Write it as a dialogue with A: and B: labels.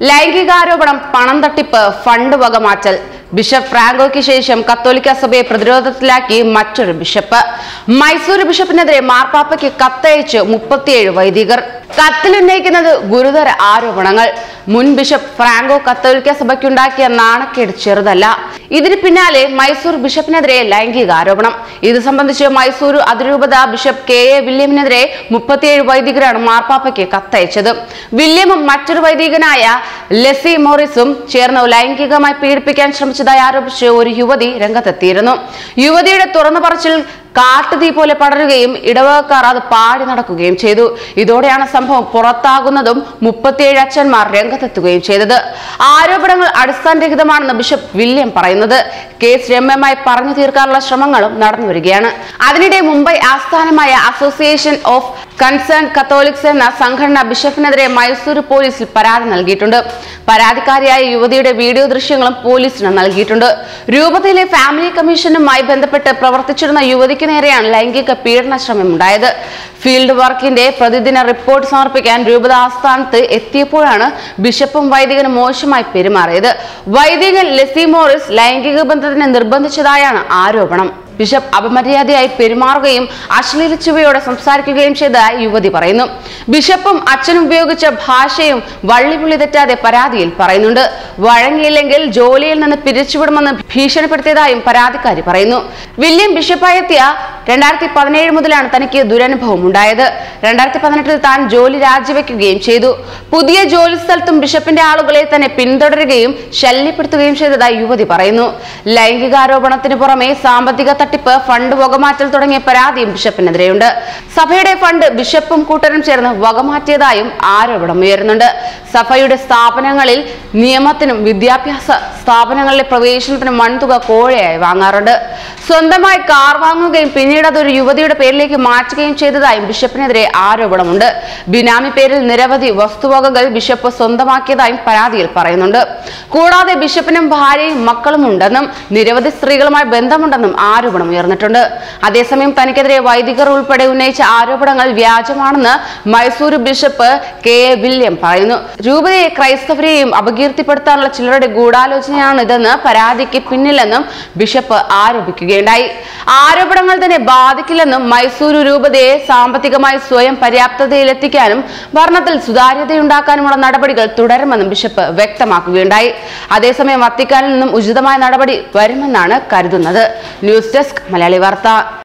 A: ലൈംഗികാരോപണം പണം തട്ടിപ്പ് fund വകമാറ്റൽ bishop ഫ്രാങ്കോയ്ക്ക് ശേഷം കത്തോലിക്ക സഭയെ പ്രതിരോധത്തിലാക്കി മറ്റൊരു ബിഷപ്പ് മൈസൂർ ബിഷപ്പിനെതിരെ മാർപ്പാപ്പയ്ക്ക് കത്തയച്ച് മുപ്പത്തിയേഴ് വൈദികർ കത്തിലുന്നയിക്കുന്നത് ഗുരുതര ആരോപണങ്ങൾ മുൻ ബിഷപ്പ് ഫ്രാങ്കോ കത്തോലിക്ക സഭയ്ക്കുണ്ടാക്കിയ നാണക്കേട് ചെറുതല്ല ഇതിന് പിന്നാലെ മൈസൂർ ബിഷപ്പിനെതിരെ ലൈംഗിക ആരോപണം ഇത് സംബന്ധിച്ച് മൈസൂർ അതിരൂപത ബിഷപ്പ് കെ എ വില്യമിനെതിരെ മുപ്പത്തിയേഴ് വൈദികരാണ് മാർപ്പാപ്പയ്ക്ക് കത്തയച്ചത് വില്യമും മറ്റൊരു വൈദികനായ ലെസി മോറിസും ചേർന്ന് ലൈംഗികമായി പീഡിപ്പിക്കാൻ ശ്രമിച്ചതായി ആരോപിച്ച് ഒരു യുവതി രംഗത്തെത്തിയിരുന്നു യുവതിയുടെ തുറന്നു പറച്ചിൽ കാട്ടുതീ പോലെ പടരുകയും ഇടവകക്കാർ അത് പാടി നടക്കുകയും ചെയ്തു ഇതോടെയാണ് സംഭവം പുറത്താകുന്നതും മുപ്പത്തിയേഴ് അച്ഛന്മാർ രംഗത്തെത്തുകയും ചെയ്തത് ആരോപണങ്ങൾ അടിസ്ഥാനരഹിതമാണെന്ന് ബിഷപ്പ് വില്യം പറയുന്നത് കേസ് രമ്യമായി പറഞ്ഞു തീർക്കാനുള്ള ശ്രമങ്ങളും നടന്നു വരികയാണ് അതിനിടെ മുംബൈ ആസ്ഥാനമായ അസോസിയേഷൻ ഓഫ് കൺസേൺ കത്തോലിക്സ് എന്ന സംഘടന ബിഷപ്പിനെതിരെ മൈസൂർ പോലീസിൽ പരാതി നൽകിയിട്ടുണ്ട് പരാതിക്കാരിയായ യുവതിയുടെ വീഡിയോ ദൃശ്യങ്ങളും പോലീസിന് നൽകിയിട്ടുണ്ട് രൂപതയിലെ ഫാമിലി കമ്മീഷനുമായി ബന്ധപ്പെട്ട് പ്രവർത്തിച്ചിരുന്ന യുവതിക്ക് നേരെയാണ് ലൈംഗിക പീഡന ശ്രമം ഉണ്ടായത് ഫീൽഡ് വർക്കിന്റെ പ്രതിദിന റിപ്പോർട്ട് സമർപ്പിക്കാൻ രൂപത ആസ്ഥാനത്ത് എത്തിയപ്പോഴാണ് ബിഷപ്പും വൈദികനും മോശമായി പെരുമാറിയത് വൈദികൻ ലെസി മോറിസ് ലൈംഗിക ബന്ധത്തിന് നിർബന്ധിച്ചതായാണ് ആരോപണം ബിഷപ്പ് അപമര്യാദയായി പെരുമാറുകയും അശ്ലീല ചുവയോടെ സംസാരിക്കുകയും ചെയ്തതായി യുവതി പറയുന്നു ബിഷപ്പും അച്ഛനും ഉപയോഗിച്ച ഭാഷയും വള്ളിപുള്ളി തെറ്റാതെ പരാതിയിൽ പറയുന്നുണ്ട് വഴങ്ങിയില്ലെങ്കിൽ ജോലിയിൽ നിന്ന് പിരിച്ചുവിടുമെന്ന് ഭീഷണിപ്പെടുത്തിയതായും പരാതിക്കാരി പറയുന്നു വില്യം ബിഷപ്പായി എത്തിയ രണ്ടായിരത്തി പതിനേഴ് മുതലാണ് തനിക്ക് ദുരനുഭവം ഉണ്ടായത് രണ്ടായിരത്തി പതിനെട്ടിൽ താൻ ജോലി രാജിവെക്കുകയും ചെയ്തു പുതിയ ജോലി സ്ഥലത്തും ബിഷപ്പിന്റെ ആളുകളെ തന്നെ പിന്തുടരുകയും ശല്യപ്പെടുത്തുകയും ചെയ്തതായി യുവതി പറയുന്നു ലൈംഗികാരോപണത്തിന് പുറമെ സാമ്പത്തിക തട്ടിപ്പ് ഫണ്ട് വകമാറ്റൽ തുടങ്ങിയ പരാതിയും ബിഷപ്പിനെതിരെയുണ്ട് സഭയുടെ ഫണ്ട് ബിഷപ്പും കൂട്ടരും ചേർന്ന് വകമാറ്റിയതായും ആരോപണം ഉയരുന്നുണ്ട് സഭയുടെ സ്ഥാപനങ്ങളിൽ നിയമത്തിനും വിദ്യാഭ്യാസ സ്ഥാപനങ്ങളിലെ പ്രവേശനത്തിനും വൻതുക കോഴയായി വാങ്ങാറുണ്ട് സ്വന്തമായി കാർ വാങ്ങുകയും പിന്നീട് അതൊരു യുവതിയുടെ പേരിലേക്ക് മാറ്റുകയും ചെയ്തതായും ബിഷപ്പിനെതിരെ ആരോപണമുണ്ട് ബിനാമി പേരിൽ നിരവധി വസ്തുവകകൾ ബിഷപ്പ് സ്വന്തമാക്കിയതായും പരാതിയിൽ പറയുന്നുണ്ട് കൂടാതെ ബിഷപ്പിനും ഭാര്യയും മക്കളും ഉണ്ടെന്നും നിരവധി സ്ത്രീകളുമായി ബന്ധമുണ്ടെന്നും ആരോപണം ഉയർന്നിട്ടുണ്ട് അതേസമയം തനിക്കെതിരെ വൈദികർ ഉൾപ്പെടെ ഉന്നയിച്ച ആരോപണങ്ങൾ വ്യാജമാണെന്ന് Mysore bishop K A William പറയുന്നു രൂപതയെ ക്രൈസ്തവരെയും അപകീർത്തിപ്പെടുത്താനുള്ള ചിലരുടെ ഗൂഢാലോചനയാണ് ഇതെന്ന് പരാതിക്ക് പിന്നിലെന്നും ബിഷപ്പ് ആരോപിക്കുകയുണ്ടായി ആരോപണങ്ങൾ തന്നെ ബാധിക്കില്ലെന്നും മൈസൂരു രൂപതയെ സാമ്പത്തികമായി സ്വയം പര്യാപ്തതയിലെത്തിക്കാനും ഭരണത്തിൽ സുതാര്യതയുണ്ടാക്കാനുമുള്ള നടപടികൾ തുടരുമെന്നും ബിഷപ്പ് വ്യക്തമാക്കുകയുണ്ടായി അതേസമയം വത്തിക്കാനിൽ നിന്നും ഉചിതമായ നടപടി വരുമെന്നാണ് കരുതുന്നത് ന്യൂസ് ഡെസ്ക് മലയാളി വാർത്ത